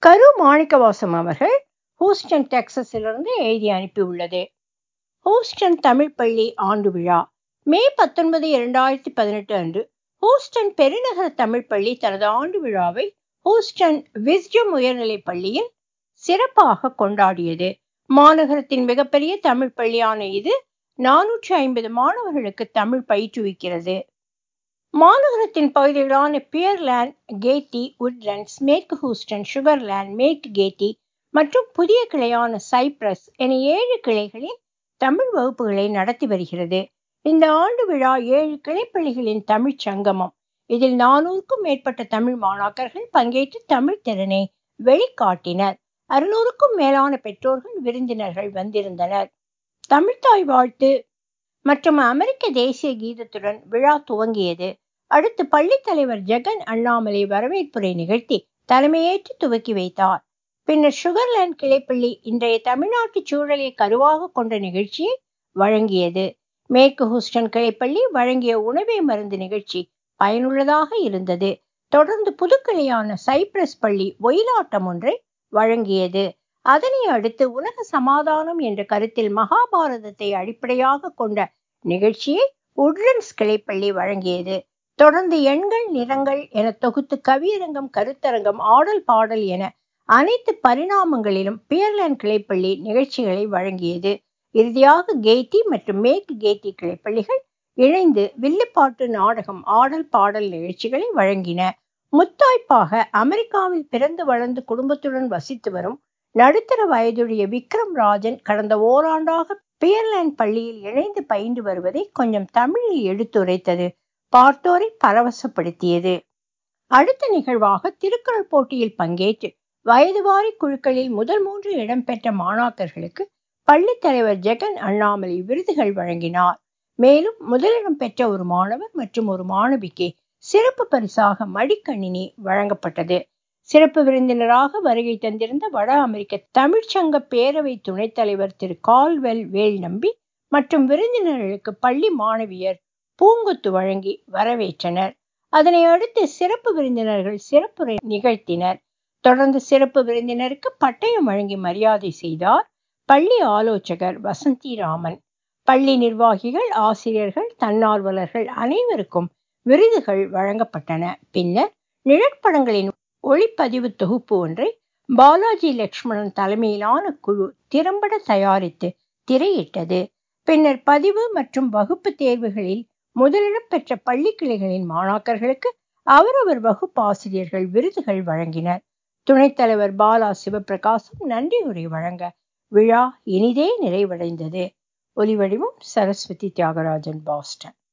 கரு மாணிக்கவாசம் அவர்கள் ஹூஸ்டன் டெக்சஸிலிருந்து எழுதி அனுப்பியுள்ளது ஹூஸ்டன் தமிழ் பள்ளி ஆண்டு விழா மே பத்தொன்பது இரண்டாயிரத்தி பதினெட்டு அன்று ஹூஸ்டன் பெருநகர தமிழ் பள்ளி தனது ஆண்டு விழாவை ஹூஸ்டன் விஸ்டம் உயர்நிலைப் பள்ளியில் சிறப்பாக கொண்டாடியது மாநகரத்தின் மிகப்பெரிய தமிழ் பள்ளியான இது நானூற்றி ஐம்பது மாணவர்களுக்கு தமிழ் பயிற்றுவிக்கிறது மாநகரத்தின் பகுதிகளான பியர்லேண்ட் கேட்டி உட்லண்ட்ஸ் மேற்கு ஹூஸ்டன் சுகர்லேண்ட் மேற்கு கேட்டி மற்றும் புதிய கிளையான சைப்ரஸ் என ஏழு கிளைகளில் தமிழ் வகுப்புகளை நடத்தி வருகிறது இந்த ஆண்டு விழா ஏழு கிளைப்பள்ளிகளின் தமிழ்ச் சங்கமம் இதில் நானூறுக்கும் மேற்பட்ட தமிழ் மாணாக்கர்கள் பங்கேற்று தமிழ் திறனை வெளிக்காட்டினர் அறுநூறுக்கும் மேலான பெற்றோர்கள் விருந்தினர்கள் வந்திருந்தனர் தமிழ்தாய் வாழ்த்து மற்றும் அமெரிக்க தேசிய கீதத்துடன் விழா துவங்கியது அடுத்து பள்ளி தலைவர் ஜெகன் அண்ணாமலை வரவேற்புரை நிகழ்த்தி தலைமையேற்று துவக்கி வைத்தார் பின்னர் சுகர்லேண்ட் கிளைப்பள்ளி இன்றைய தமிழ்நாட்டு சூழலை கருவாக கொண்ட நிகழ்ச்சியை வழங்கியது மேற்கு ஹூஸ்டன் கிளைப்பள்ளி வழங்கிய உணவே மருந்து நிகழ்ச்சி பயனுள்ளதாக இருந்தது தொடர்ந்து புதுக்கிளையான சைப்ரஸ் பள்ளி ஒயிலாட்டம் ஒன்றை வழங்கியது அதனை அடுத்து உலக சமாதானம் என்ற கருத்தில் மகாபாரதத்தை அடிப்படையாக கொண்ட நிகழ்ச்சியை உட்லண்ட்ஸ் கிளைப்பள்ளி வழங்கியது தொடர்ந்து எண்கள் நிறங்கள் என தொகுத்து கவியரங்கம் கருத்தரங்கம் ஆடல் பாடல் என அனைத்து பரிணாமங்களிலும் பியர்லேண்ட் கிளைப்பள்ளி நிகழ்ச்சிகளை வழங்கியது இறுதியாக கேட்டி மற்றும் மேற்கு கேட்டி கிளைப்பள்ளிகள் இணைந்து வில்லுப்பாட்டு நாடகம் ஆடல் பாடல் நிகழ்ச்சிகளை வழங்கின முத்தாய்ப்பாக அமெரிக்காவில் பிறந்து வளர்ந்து குடும்பத்துடன் வசித்து வரும் நடுத்தர வயதுடைய விக்ரம் ராஜன் கடந்த ஓராண்டாக பியர்லேண்ட் பள்ளியில் இணைந்து பயின்று வருவதை கொஞ்சம் தமிழில் எடுத்துரைத்தது பார்த்தோரை பரவசப்படுத்தியது அடுத்த நிகழ்வாக திருக்குறள் போட்டியில் பங்கேற்று வயதுவாரி குழுக்களில் முதல் மூன்று இடம்பெற்ற மாணாக்கர்களுக்கு பள்ளி தலைவர் ஜெகன் அண்ணாமலை விருதுகள் வழங்கினார் மேலும் முதலிடம் பெற்ற ஒரு மாணவர் மற்றும் ஒரு மாணவிக்கு சிறப்பு பரிசாக மடிக்கணினி வழங்கப்பட்டது சிறப்பு விருந்தினராக வருகை தந்திருந்த வட அமெரிக்க தமிழ்ச்சங்க பேரவை துணைத் தலைவர் திரு கால்வெல் வேல் நம்பி மற்றும் விருந்தினர்களுக்கு பள்ளி மாணவியர் பூங்கொத்து வழங்கி வரவேற்றனர் அதனை அடுத்து சிறப்பு விருந்தினர்கள் சிறப்புரை நிகழ்த்தினர் தொடர்ந்து சிறப்பு விருந்தினருக்கு பட்டயம் வழங்கி மரியாதை செய்தார் பள்ளி ஆலோசகர் வசந்தி ராமன் பள்ளி நிர்வாகிகள் ஆசிரியர்கள் தன்னார்வலர்கள் அனைவருக்கும் விருதுகள் வழங்கப்பட்டன பின்னர் நிழற்படங்களின் ஒளிப்பதிவு தொகுப்பு ஒன்றை பாலாஜி லட்சுமணன் தலைமையிலான குழு திறம்பட தயாரித்து திரையிட்டது பின்னர் பதிவு மற்றும் வகுப்பு தேர்வுகளில் முதலிடம் பெற்ற பள்ளி கிளைகளின் மாணாக்கர்களுக்கு அவரவர் வகுப்பு ஆசிரியர்கள் விருதுகள் வழங்கினர் துணைத் தலைவர் பாலா சிவபிரகாசம் நன்றியுரை வழங்க விழா இனிதே நிறைவடைந்தது ஒலிவடிவம் சரஸ்வதி தியாகராஜன் பாஸ்டன்